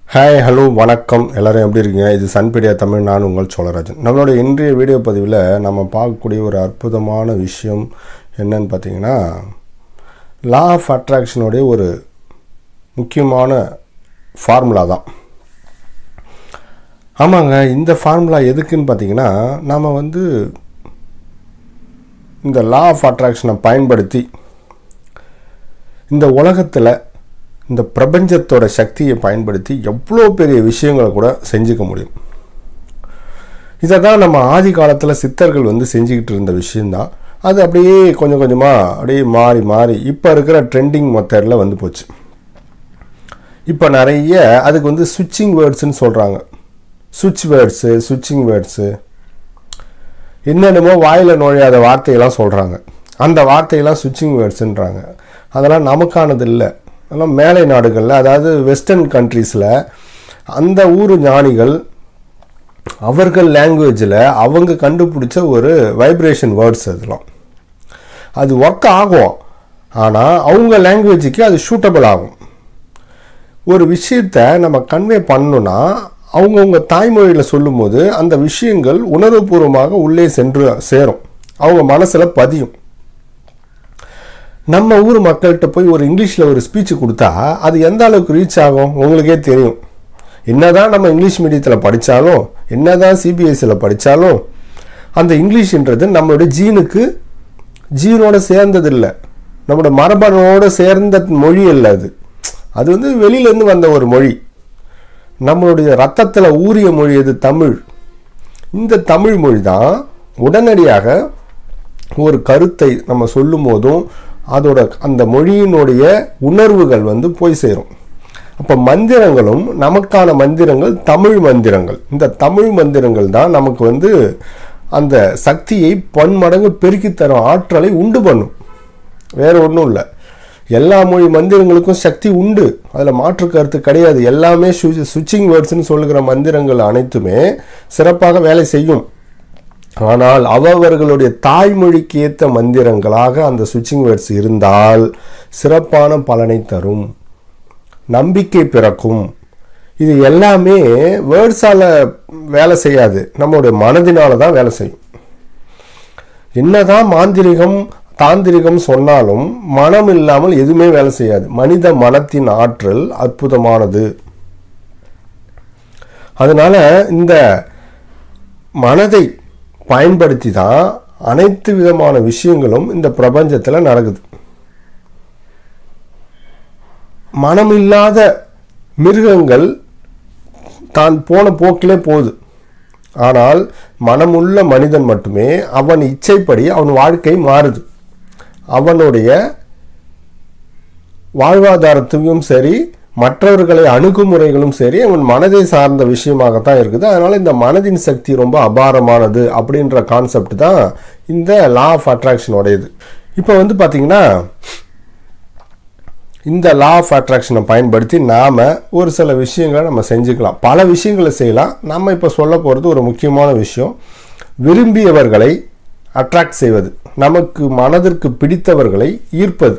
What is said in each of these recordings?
hi hello வணக்கம் எல்லாரும் எப்படி இருக்கீங்க இது சன்பீடியா தமிழ் நான் உங்கள் சோழராஜன் நம்மளோட இன்றைய வீடியோ பதிவில் நம்ம பார்க்கக்கூடிய ஒரு அற்புதமான விஷயம் என்னன்னு பார்த்தீங்கன்னா லா ஆஃப் அட்ராக்ஷனுடைய ஒரு முக்கியமான ஃபார்முலா தான் ஆமாங்க இந்த ஃபார்முலா எதுக்குன்னு பார்த்தீங்கன்னா நாம் வந்து இந்த லா ஆஃப் அட்ராக்ஷனை பயன்படுத்தி இந்த உலகத்தில் இந்த பிரபஞ்சத்தோட சக்தியை பயன்படுத்தி எவ்வளோ பெரிய விஷயங்களை கூட செஞ்சுக்க முடியும் இதை தான் நம்ம ஆதி காலத்தில் சித்தர்கள் வந்து செஞ்சுக்கிட்டு இருந்த விஷயந்தான் அது அப்படியே கொஞ்சம் கொஞ்சமாக அப்படியே மாறி மாறி இப்போ இருக்கிற ட்ரெண்டிங் மெத்தடில் வந்து போச்சு இப்போ நிறைய அதுக்கு வந்து சுவிட்சிங் வேர்ட்ஸ்னு சொல்கிறாங்க சுவிட்ச் வேர்ட்ஸு சுவிட்சிங் வேர்ட்ஸு என்னென்னமோ வாயில் நுழையாத வார்த்தையெல்லாம் சொல்கிறாங்க அந்த வார்த்தையெல்லாம் சுவிட்சிங் வேர்ட்ஸுன்றாங்க அதெல்லாம் நமக்கானது இல்லை அதெல்லாம் மேலை நாடுகளில் அதாவது வெஸ்டர்ன் கண்ட்ரீஸில் அந்த ஊர் ஞானிகள் அவர்கள் லாங்குவேஜில் அவங்க கண்டுபிடிச்ச ஒரு வைப்ரேஷன் வேர்ட்ஸ் அதெல்லாம் அது ஒர்க் ஆகும் ஆனால் அவங்க லாங்குவேஜுக்கு அது சூட்டபிள் ஆகும் ஒரு விஷயத்தை நம்ம கன்வே பண்ணணும்னா அவங்கவுங்க தாய்மொழியில் சொல்லும்போது அந்த விஷயங்கள் உணர்வுபூர்வமாக உள்ளே சென்று சேரும் அவங்க மனசில் பதியும் நம்ம ஊர் மக்கள்கிட்ட போய் ஒரு இங்கிலீஷில் ஒரு ஸ்பீச் கொடுத்தா அது எந்த அளவுக்கு ரீச் ஆகும் உங்களுக்கே தெரியும் என்னதான் நம்ம இங்கிலீஷ் மீடியத்தில் படித்தாலும் என்னதான் சிபிஎஸ்சியில் படித்தாலும் அந்த இங்கிலீஷ்ன்றது நம்மளுடைய ஜீனுக்கு ஜீனோட சேர்ந்ததில்லை நம்மளோட மரபணோட சேர்ந்த மொழி இல்லை அது அது வந்து வெளியிலேருந்து வந்த ஒரு மொழி நம்மளுடைய ரத்தத்தில் ஊறிய மொழி அது தமிழ் இந்த தமிழ் மொழி தான் உடனடியாக ஒரு கருத்தை நம்ம சொல்லும் போதும் அதோட அந்த மொழியினுடைய உணர்வுகள் வந்து போய் சேரும் அப்போ மந்திரங்களும் நமக்கான மந்திரங்கள் தமிழ் மந்திரங்கள் இந்த தமிழ் மந்திரங்கள் தான் நமக்கு வந்து அந்த சக்தியை பன்மடங்கு பெருக்கி தரும் ஆற்றலை உண்டு பண்ணும் வேற ஒன்றும் இல்லை எல்லா மொழி மந்திரங்களுக்கும் சக்தி உண்டு அதில் மாற்று கருத்து கிடையாது எல்லாமே சுவிட்சிங் வேர்ட்ஸ்னு சொல்லுகிற மந்திரங்கள் அனைத்துமே சிறப்பாக வேலை செய்யும் ஆனால் அவர்களுடைய தாய்மொழிக்கு ஏற்ற மந்திரங்களாக அந்த சுவிட்சிங் வேர்ட்ஸ் இருந்தால் சிறப்பான பலனை தரும் நம்பிக்கை பிறக்கும் இது எல்லாமே வேர்ட்ஸால் வேலை செய்யாது நம்மளுடைய மனதினால தான் வேலை செய்யும் என்னதான் மாந்திரிகம் தாந்திரிகம் சொன்னாலும் மனம் இல்லாமல் எதுவுமே வேலை செய்யாது மனித மனத்தின் ஆற்றல் அற்புதமானது அதனால இந்த மனதை பயன்படுத்தி தான் அனைத்து விதமான விஷயங்களும் இந்த பிரபஞ்சத்தில் நடக்குது மனமில்லாத மிருகங்கள் தான் போன போக்கிலே போகுது ஆனால் மனமுள்ள மனிதன் மட்டுமே அவன் இச்சைப்படி அவன் வாழ்க்கை மாறுது அவனுடைய வாழ்வாதாரத்துக்கும் சரி மற்றவர்களை அணுகுமுறைகளும் சரி அவன் மனதை சார்ந்த விஷயமாகத்தான் இருக்குது அதனால் இந்த மனதின் சக்தி ரொம்ப அபாரமானது அப்படின்ற கான்செப்ட் தான் இந்த லா ஆஃப் அட்ராக்ஷனோடையது இப்போ வந்து பார்த்திங்கன்னா இந்த லா ஆஃப் அட்ராக்ஷனை பயன்படுத்தி நாம் ஒரு சில விஷயங்களை நம்ம செஞ்சுக்கலாம் பல விஷயங்களை செய்யலாம் நம்ம இப்போ சொல்ல போகிறது ஒரு முக்கியமான விஷயம் விரும்பியவர்களை அட்ராக்ட் செய்வது நமக்கு மனதிற்கு பிடித்தவர்களை ஈர்ப்பது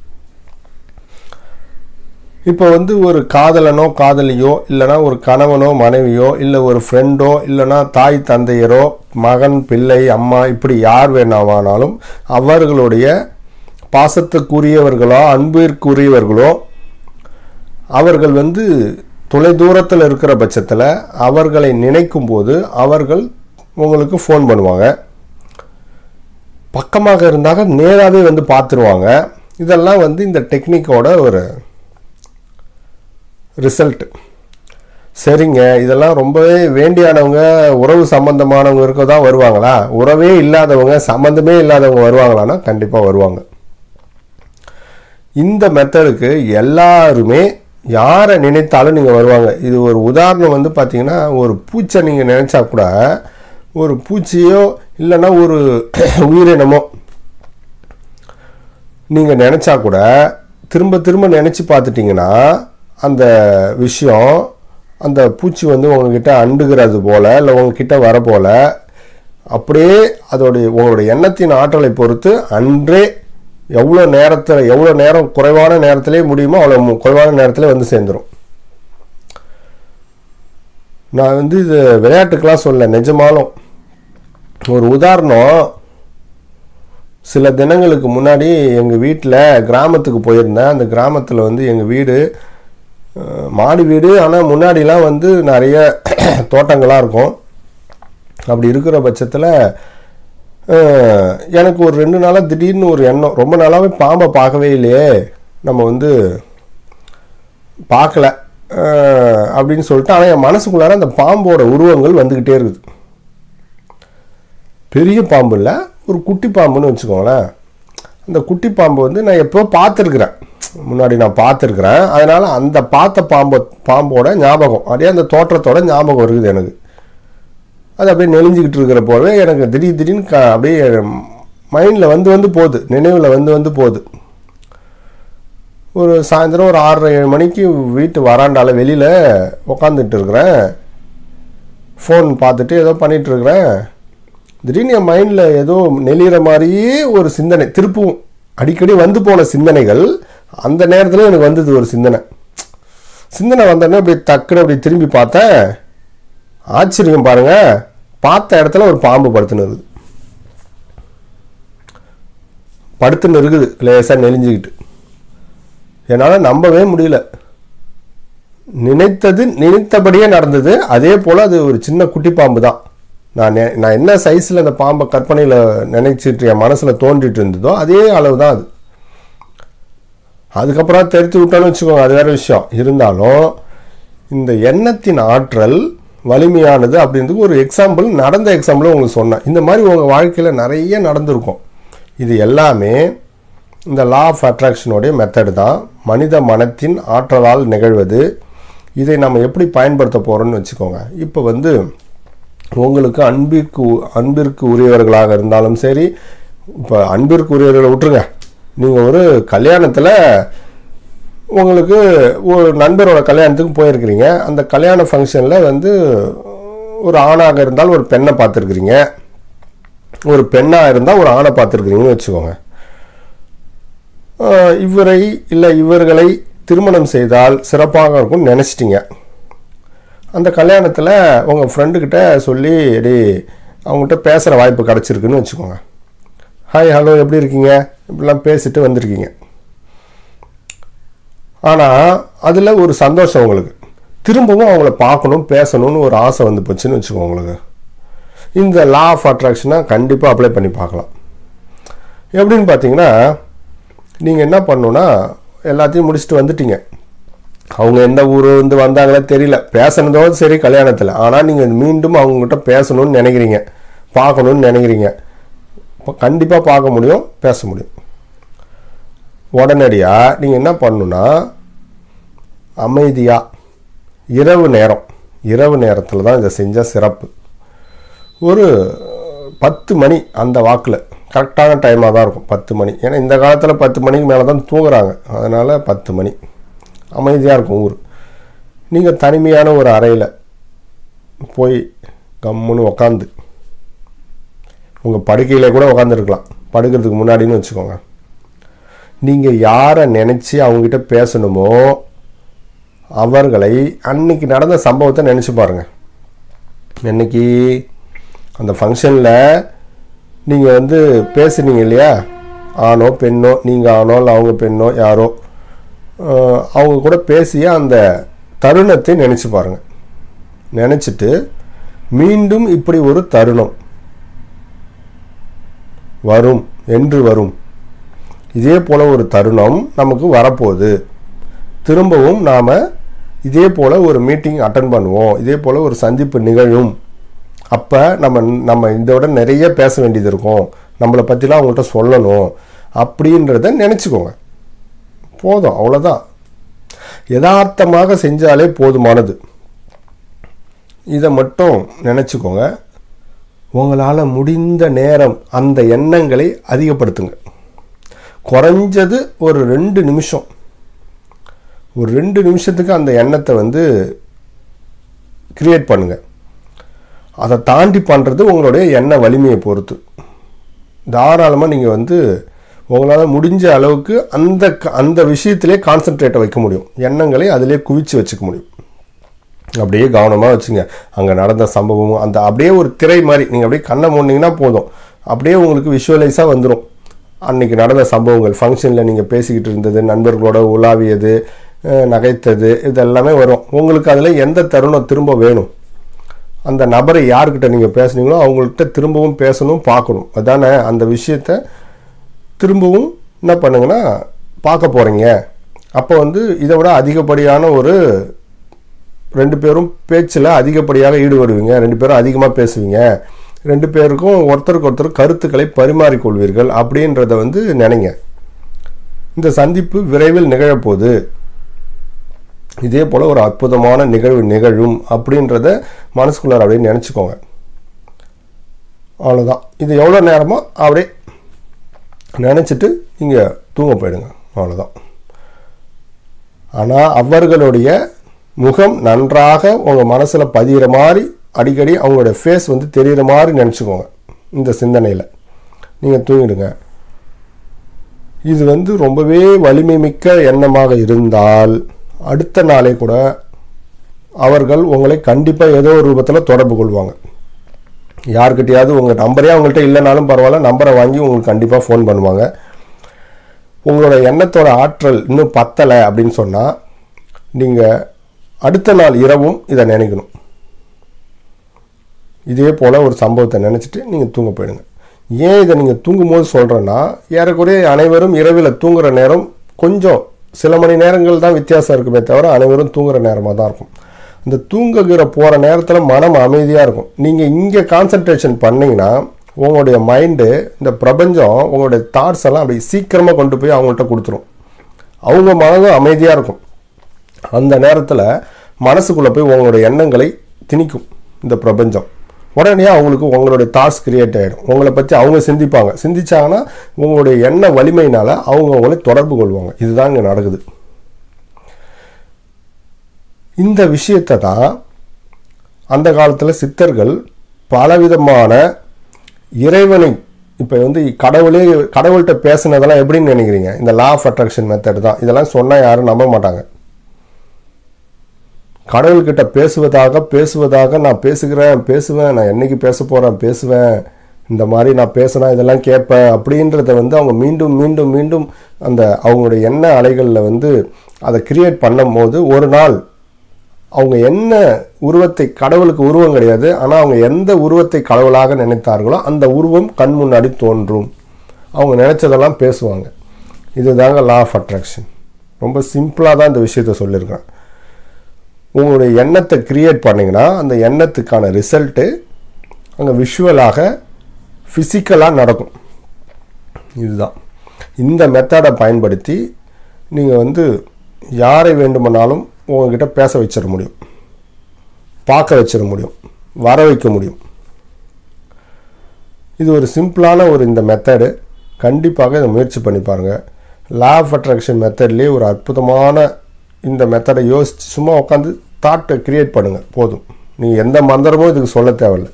இப்போ வந்து ஒரு காதலனோ காதலியோ இல்லைனா ஒரு கணவனோ மனைவியோ இல்லை ஒரு ஃப்ரெண்டோ இல்லைனா தாய் தந்தையரோ மகன் பிள்ளை அம்மா இப்படி யார் வேணாமானாலும் அவர்களுடைய பாசத்துக்குரியவர்களோ அன்பிற்குரியவர்களோ அவர்கள் வந்து தொலை தூரத்தில் இருக்கிற பட்சத்தில் அவர்களை நினைக்கும் போது அவர்கள் உங்களுக்கு ஃபோன் பண்ணுவாங்க பக்கமாக இருந்தாங்க நேராகவே வந்து பார்த்துருவாங்க இதெல்லாம் வந்து இந்த டெக்னிக்கோட ஒரு ரிசல்ட் சரிங்க இதெல்லாம் ரொம்பவே வேண்டியானவங்க உறவு சம்பந்தமானவங்க இருக்க தான் வருவாங்களா உறவே இல்லாதவங்க சம்மந்தமே இல்லாதவங்க வருவாங்களான்னா கண்டிப்பாக வருவாங்க இந்த மெத்தடுக்கு எல்லாருமே யாரை நினைத்தாலும் நீங்கள் வருவாங்க இது ஒரு உதாரணம் வந்து பார்த்தீங்கன்னா ஒரு பூச்சை நீங்கள் நினச்சா கூட ஒரு பூச்சியோ இல்லைன்னா ஒரு உயிரினமோ நீங்கள் நினச்சா கூட திரும்ப திரும்ப நினச்சி பார்த்துட்டிங்கன்னா அந்த விஷயம் அந்த பூச்சி வந்து உங்ககிட்ட அண்டுகிறது போல் இல்லை உங்ககிட்ட வர போல் அப்படியே அதோடைய உங்களுடைய எண்ணத்தின் ஆற்றலை பொறுத்து அன்றே எவ்வளோ நேரத்தில் எவ்வளோ நேரம் குறைவான நேரத்திலே முடியுமோ அவ்வளோ மு- குறைவான நேரத்திலே வந்து சேர்ந்துடும் நான் வந்து இது விளையாட்டுக்கெலாம் சொல்ல நிஜமாலும் ஒரு உதாரணம் சில தினங்களுக்கு முன்னாடி எங்கள் வீட்டில் கிராமத்துக்கு போயிருந்தேன் அந்த கிராமத்தில் வந்து எங்கள் வீடு அஹ், மாடி வீடு ஆனால் முன்னாடிலாம் வந்து நிறைய தோட்டங்களாக இருக்கும் அப்படி இருக்கிற பட்சத்தில் எனக்கு ஒரு ரெண்டு நாளாக திடீர்னு ஒரு எண்ணம் ரொம்ப நாளாகவே பாம்பை பார்க்கவே இல்லையே நம்ம வந்து பார்க்கல அஹ், அப்படின்னு சொல்லிட்டு ஆனால் என் மனசுக்குள்ளார அந்த பாம்போட உருவங்கள் வந்துக்கிட்டே இருக்குது பெரிய பாம்பு இல்லை ஒரு குட்டி பாம்புன்னு வச்சுக்கோங்களேன் அந்த குட்டி பாம்பு வந்து நான் எப்போ பார்த்துருக்குறேன் முன்னாடி நான் பார்த்துருக்குறேன் அதனால் அந்த பார்த்த பாம்பு பாம்போட ஞாபகம் அப்படியே அந்த தோற்றத்தோட ஞாபகம் இருக்குது எனக்கு அது அப்படியே நெளிஞ்சிக்கிட்டு இருக்கிற போவே எனக்கு திடீர் திடீர்னு க அப்படியே மைண்டில் வந்து வந்து போகுது நினைவில் வந்து வந்து போகுது ஒரு சாயந்தரம் ஒரு ஆறரை ஏழு மணிக்கு வீட்டு வராண்டால வெளியில் உக்காந்துட்டு இருக்கிறேன் ஃபோன் பார்த்துட்டு ஏதோ பண்ணிட்டு இருக்கிறேன் திடீர்னு என் மைண்டில் ஏதோ நெளிகிற மாதிரியே ஒரு சிந்தனை திருப்பும் அடிக்கடி வந்து போன சிந்தனைகள் அந்த நேரத்தில் எனக்கு வந்தது ஒரு சிந்தனை சிந்தனை வந்தோடனே அப்படி டக்குன்னு அப்படி திரும்பி பார்த்தேன் ஆச்சரியம் பாருங்க பார்த்த இடத்துல ஒரு பாம்பு படுத்துன்னு இருக்குது படுத்துன்னு இருக்குது லேசாக நெளிஞ்சுக்கிட்டு என்னால் நம்பவே முடியல நினைத்தது நினைத்தபடியே நடந்தது அதே போல் அது ஒரு சின்ன குட்டி பாம்பு தான் நான் நெ- நான் என்ன சைஸில் அந்த பாம்பை கற்பனையில் நினைச்சிட்டு என் மனசில் தோன்றிட்டு இருந்ததோ அதே அளவு தான் அது அதுக்கப்புறம் தெரித்து விட்டோன்னு வச்சுக்கோங்க அது வேற விஷயம் இருந்தாலும் இந்த எண்ணத்தின் ஆற்றல் வலிமையானது அப்படின்றதுக்கு ஒரு எக்ஸாம்பிள் நடந்த எக்ஸாம்பிளும் உங்களுக்கு சொன்னேன் இந்த மாதிரி உங்கள் வாழ்க்கையில் நிறைய நடந்திருக்கும் இது எல்லாமே இந்த லா ஆஃப் அட்ராக்ஷனுடைய மெத்தடு தான் மனித மனத்தின் ஆற்றலால் நிகழ்வது இதை நம்ம எப்படி பயன்படுத்த போகிறோம்னு வச்சுக்கோங்க இப்போ வந்து உங்களுக்கு அன்பிற்கு அன்பிற்கு உரியவர்களாக இருந்தாலும் சரி இப்போ அன்பிற்கு உரியவர்களை விட்டுருங்க நீங்கள் ஒரு கல்யாணத்தில் உங்களுக்கு ஒரு நண்பரோட கல்யாணத்துக்கு போயிருக்கிறீங்க அந்த கல்யாண ஃபங்க்ஷனில் வந்து ஒரு ஆணாக இருந்தால் ஒரு பெண்ணை பார்த்துருக்குறீங்க ஒரு பெண்ணாக இருந்தால் ஒரு ஆணை பார்த்துருக்குறீங்கன்னு வச்சுக்கோங்க ஆஹ் இவரை இல்லை இவர்களை திருமணம் செய்தால் சிறப்பாக இருக்கும்னு நினச்சிட்டிங்க அந்த கல்யாணத்தில் உங்கள் ஃப்ரெண்டுக்கிட்ட சொல்லி எடி அவங்ககிட்ட பேசுகிற வாய்ப்பு கிடச்சிருக்குன்னு வச்சுக்கோங்க ஹாய் ஹலோ எப்படி இருக்கீங்க இப்படிலாம் பேசிட்டு வந்திருக்கீங்க ஆனால் அதில் ஒரு சந்தோஷம் உங்களுக்கு திரும்பவும் அவங்கள பார்க்கணும் பேசணும்னு ஒரு ஆசை வந்து போச்சுன்னு வச்சுக்கோங்க உங்களுக்கு இந்த லா ஆஃப் அட்ராக்ஷனை கண்டிப்பாக அப்ளை பண்ணி பார்க்கலாம் எப்படின்னு பார்த்தீங்கன்னா நீங்கள் என்ன பண்ணணுன்னா எல்லாத்தையும் முடிச்சுட்டு வந்துட்டீங்க அவங்க எந்த ஊர் வந்து வந்தாங்களோ தெரியல பேசுனதோ சரி கல்யாணத்தில் ஆனால் நீங்கள் மீண்டும் அவங்ககிட்ட பேசணும்னு நினைக்கிறீங்க பார்க்கணும்னு நினைக்கிறீங்க இப்போ கண்டிப்பாக பார்க்க முடியும் பேச முடியும் உடனடியாக நீங்கள் என்ன பண்ணணுன்னா அமைதியாக இரவு நேரம் இரவு நேரத்தில் தான் இதை செஞ்சால் சிறப்பு ஒரு பத்து மணி அந்த வாக்கில் கரெக்டான டைமாக தான் இருக்கும் பத்து மணி ஏன்னா இந்த காலத்தில் பத்து மணிக்கு மேலே தான் தூங்குறாங்க அதனால் பத்து மணி அமைதியாக இருக்கும் ஊர் நீங்கள் தனிமையான ஒரு அறையில் போய் கம்முன்னு உக்காந்து உங்கள் படுக்கையில் கூட உக்காந்துருக்கலாம் படுக்கிறதுக்கு முன்னாடின்னு வச்சுக்கோங்க நீங்கள் யாரை நினச்சி அவங்ககிட்ட பேசணுமோ அவர்களை அன்னைக்கு நடந்த சம்பவத்தை நினச்சி பாருங்கள் என்னைக்கு அந்த ஃபங்க்ஷனில் நீங்கள் வந்து பேசுனீங்க இல்லையா ஆணோ பெண்ணோ நீங்கள் ஆணோ இல்லை அவங்க பெண்ணோ யாரோ அஹ், அவங்க கூட பேசிய அந்த தருணத்தை நினச்சி பாருங்கள் நினச்சிட்டு மீண்டும் இப்படி ஒரு தருணம் வரும் என்று வரும் இதே போல் ஒரு தருணம் நமக்கு வரப்போகுது திரும்பவும் நாம் இதே போல் ஒரு மீட்டிங் அட்டன் பண்ணுவோம் இதே போல் ஒரு சந்திப்பு நிகழும் அப்போ நம்ம நம்ம இதோட நிறைய பேச வேண்டியது இருக்கும் நம்மளை பற்றிலாம் அவங்கள்ட்ட சொல்லணும் அப்படின்றத நினச்சிக்கோங்க போதும் அவ்வளோதான் யதார்த்தமாக செஞ்சாலே போதுமானது இதை மட்டும் நினச்சிக்கோங்க உங்களால் முடிந்த நேரம் அந்த எண்ணங்களை அதிகப்படுத்துங்க குறைஞ்சது ஒரு ரெண்டு நிமிஷம் ஒரு ரெண்டு நிமிஷத்துக்கு அந்த எண்ணத்தை வந்து கிரியேட் பண்ணுங்க அதை தாண்டி பண்ணுறது உங்களுடைய எண்ண வலிமையை பொறுத்து தாராளமாக நீங்கள் வந்து உங்களால் முடிஞ்ச அளவுக்கு அந்த க- அந்த விஷயத்திலே கான்சென்ட்ரேட்டை வைக்க முடியும் எண்ணங்களை அதிலே குவிச்சு வச்சுக்க முடியும் அப்படியே கவனமாக வச்சுங்க அங்கே நடந்த சம்பவமும் அந்த அப்படியே ஒரு திரை மாதிரி நீங்கள் அப்படியே கண்ணை மூடினீங்கன்னா போதும் அப்படியே உங்களுக்கு விஷுவலைஸாக வந்துடும் அன்னைக்கு நடந்த சம்பவங்கள் ஃபங்க்ஷனில் நீங்கள் பேசிக்கிட்டு இருந்தது நண்பர்களோட உலாவியது அஹ், நகைத்தது இது எல்லாமே வரும் உங்களுக்கு அதில் எந்த தருணம் திரும்ப வேணும் அந்த நபரை யார்கிட்ட நீங்கள் பேசுனீங்களோ அவங்கள்ட்ட திரும்பவும் பேசணும் பார்க்கணும் அதானே அந்த விஷயத்த திரும்பவும் என்ன பண்ணுங்கன்னா பார்க்க போகிறீங்க அப்போ வந்து இதை விட அதிகப்படியான ஒரு ரெண்டு பேரும் பேச்சில் அதிகப்படியாக ஈடுபடுவீங்க ரெண்டு பேரும் அதிகமாக பேசுவீங்க ரெண்டு பேருக்கும் ஒருத்தருக்கு ஒருத்தர் கருத்துக்களை பரிமாறிக்கொள்வீர்கள் அப்படின்றத வந்து நினைங்க இந்த சந்திப்பு விரைவில் நிகழப்போகுது இதே போல் ஒரு அற்புதமான நிகழ்வு நிகழும் அப்படின்றத மனசுக்குள்ளார அப்படியே நினச்சிக்கோங்க அவ்வளோதான் இது எவ்வளோ நேரமோ அப்படியே நினச்சிட்டு நீங்கள் தூங்க போயிடுங்க அவ்வளோதான் ஆனால் அவர்களுடைய முகம் நன்றாக உங்கள் மனசில் பதிகிற மாதிரி அடிக்கடி அவங்களோட ஃபேஸ் வந்து தெரிகிற மாதிரி நினச்சிக்கோங்க இந்த சிந்தனையில் நீங்கள் தூங்கிடுங்க இது வந்து ரொம்பவே வலிமை மிக்க எண்ணமாக இருந்தால் அடுத்த நாளே கூட அவர்கள் உங்களை கண்டிப்பாக ஏதோ ஒரு ரூபத்தில் தொடர்பு கொள்வாங்க யார்கிட்டயாவது உங்கள் நம்பரே அவங்கள்ட்ட இல்லைனாலும் பரவாயில்ல நம்பரை வாங்கி உங்களுக்கு கண்டிப்பாக ஃபோன் பண்ணுவாங்க உங்களோட எண்ணத்தோட ஆற்றல் இன்னும் பத்தலை அப்படின்னு சொன்னால் நீங்கள் அடுத்த நாள் இரவும் இதை நினைக்கணும் இதே போல் ஒரு சம்பவத்தை நினச்சிட்டு நீங்கள் தூங்க போயிடுங்க ஏன் இதை நீங்கள் தூங்கும்போது சொல்கிறேன்னா ஏறக்குறைய அனைவரும் இரவில் தூங்குற நேரம் கொஞ்சம் சில மணி நேரங்கள் தான் வித்தியாசம் இருக்குமே தவிர அனைவரும் தூங்குற நேரமாக தான் இருக்கும் இந்த தூங்குகிற போகிற நேரத்தில் மனம் அமைதியாக இருக்கும் நீங்கள் இங்கே கான்சன்ட்ரேஷன் பண்ணிங்கன்னா உங்களுடைய மைண்டு இந்த பிரபஞ்சம் உங்களுடைய தாட்ஸ் எல்லாம் அப்படி சீக்கிரமாக கொண்டு போய் அவங்கள்ட்ட கொடுத்துரும் அவங்க மனதும் அமைதியாக இருக்கும் அந்த நேரத்தில் மனசுக்குள்ளே போய் உங்களுடைய எண்ணங்களை திணிக்கும் இந்த பிரபஞ்சம் உடனே அவங்களுக்கு உங்களுடைய தாட்ஸ் கிரியேட் ஆகிடும் உங்களை பற்றி அவங்க சிந்திப்பாங்க சிந்திச்சாங்கன்னா உங்களுடைய எண்ண வலிமையினால் அவங்க உங்களை தொடர்பு கொள்வாங்க இதுதான் இங்கே நடக்குது இந்த விஷயத்தை தான் அந்த காலத்தில் சித்தர்கள் பலவிதமான இறைவனை இப்போ வந்து கடவுளே கடவுள்கிட்ட பேசுனதெல்லாம் எப்படின்னு நினைக்கிறீங்க இந்த லா ஆஃப் அட்ராக்ஷன் மெத்தட் தான் இதெல்லாம் சொன்னால் யாரும் நம்ப மாட்டாங்க கடவுள்கிட்ட பேசுவதாக பேசுவதாக நான் பேசுகிறேன் பேசுவேன் நான் என்னைக்கு பேச போகிறேன் பேசுவேன் இந்த மாதிரி நான் பேசினா இதெல்லாம் கேட்பேன் அப்படின்றத வந்து அவங்க மீண்டும் மீண்டும் மீண்டும் அந்த அவங்களுடைய எண்ண அலைகளில் வந்து அதை கிரியேட் பண்ணும்போது ஒரு நாள் அவங்க என்ன உருவத்தை கடவுளுக்கு உருவம் கிடையாது ஆனால் அவங்க எந்த உருவத்தை கடவுளாக நினைத்தார்களோ அந்த உருவம் கண் முன்னாடி தோன்றும் அவங்க நினச்சதெல்லாம் பேசுவாங்க இதுதாங்க லா ஆஃப் அட்ராக்ஷன் ரொம்ப சிம்பிளாக தான் இந்த விஷயத்த சொல்லியிருக்கேன் உங்களுடைய எண்ணத்தை கிரியேட் பண்ணிங்கன்னா அந்த எண்ணத்துக்கான ரிசல்ட்டு அங்கே விஷுவலாக ஃபிசிக்கலாக நடக்கும் இதுதான் இந்த மெத்தடை பயன்படுத்தி நீங்கள் வந்து யாரை வேண்டுமானாலும் உங்ககிட்ட பேச வச்சிட முடியும் பார்க்க வச்சிட முடியும் வர வைக்க முடியும் இது ஒரு சிம்பிளான ஒரு இந்த மெத்தடு கண்டிப்பாக இதை முயற்சி பண்ணி பாருங்கள் லா ஆஃப் அட்ராக்ஷன் மெத்தட்லேயே ஒரு அற்புதமான இந்த மெத்தடை யோசிச்சு சும்மா உட்காந்து தாட்டை கிரியேட் பண்ணுங்கள் போதும் நீங்கள் எந்த மந்திரமும் இதுக்கு சொல்ல தேவையில்லை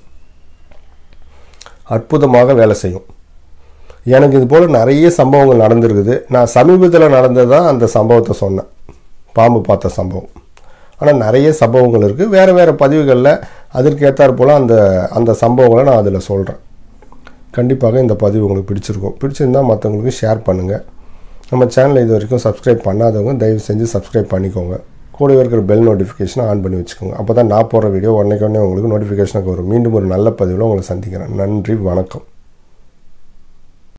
அற்புதமாக வேலை செய்யும் எனக்கு இது போல் நிறைய சம்பவங்கள் நடந்திருக்குது நான் சமீபத்தில் நடந்தது தான் அந்த சம்பவத்தை சொன்னேன் பாம்பு பார்த்த சம்பவம் ஆனால் நிறைய சம்பவங்கள் இருக்குது வேறு வேறு பதிவுகளில் அதற்கேற்றாற் போல் அந்த அந்த சம்பவங்களை நான் அதில் சொல்கிறேன் கண்டிப்பாக இந்த பதிவு உங்களுக்கு பிடிச்சிருக்கும் பிடிச்சிருந்தால் மற்றவங்களுக்கு ஷேர் பண்ணுங்கள் நம்ம சேனலை இது வரைக்கும் சப்ஸ்கிரைப் பண்ணாதவங்க தயவு செஞ்சு சப்ஸ்கிரைப் பண்ணிக்கோங்க கூடவே இருக்கிற பெல் நோட்டிஃபிகேஷனை ஆன் பண்ணி வச்சுக்கோங்க அப்போ தான் நான் போடுற வீடியோ உடனே உடனே உங்களுக்கு நோட்டிஃபிகேஷனுக்கு வரும் மீண்டும் ஒரு நல்ல பதிவில் உங்களை சந்திக்கிறேன் நன்றி வணக்கம்